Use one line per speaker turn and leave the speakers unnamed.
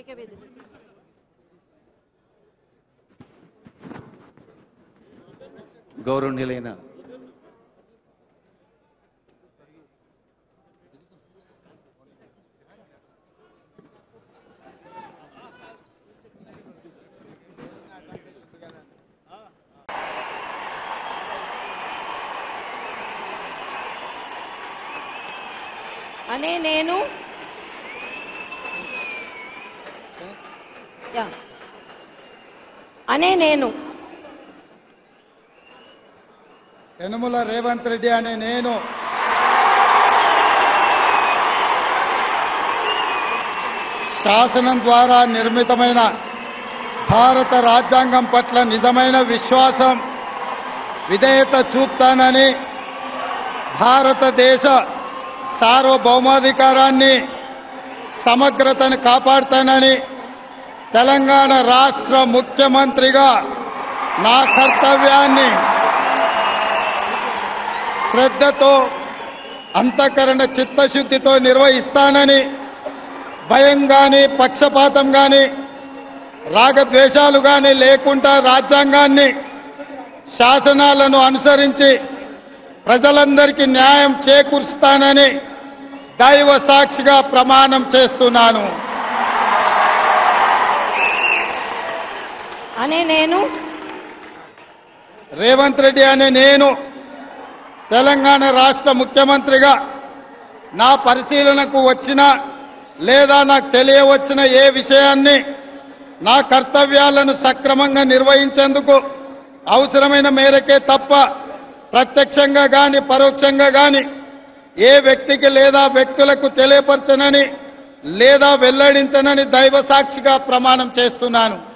వేదిక వేదిక
గౌరవనీయులైన
అనే నేను యా. అనే నేను
యనుమల రేవంత్ రెడ్డి అనే నేను శాసనం ద్వారా నిర్మితమైన భారత రాజ్యాంగం పట్ల నిజమైన విశ్వాసం విధేయత చూపుతానని భారతదేశ సార్వభౌమాధికారాన్ని సమగ్రతను కాపాడుతానని తెలంగాణ రాష్ట్ర ముఖ్యమంత్రిగా నా కర్తవ్యాన్ని శ్రద్ధతో అంతఃకరణ చిత్తశుద్ధితో నిర్వహిస్తానని భయం గాని పక్షపాతం గాని రాగద్వేషాలు గాని లేకుండా రాజ్యాంగాన్ని శాసనాలను అనుసరించి ప్రజలందరికీ న్యాయం చేకూరుస్తానని దైవ సాక్షిగా ప్రమాణం చేస్తున్నాను
అనే నేను
రేవంత్ రెడ్డి అనే నేను తెలంగాణ రాష్ట్ర ముఖ్యమంత్రిగా నా పరిశీలనకు వచ్చిన లేదా నాకు తెలియవచ్చిన ఏ విషయాన్ని నా కర్తవ్యాలను సక్రమంగా నిర్వహించేందుకు అవసరమైన మేరకే తప్ప ప్రత్యక్షంగా గాని పరోక్షంగా గాని ఏ వ్యక్తికి లేదా వ్యక్తులకు తెలియపరచనని లేదా వెల్లడించనని దైవ సాక్షిగా ప్రమాణం చేస్తున్నాను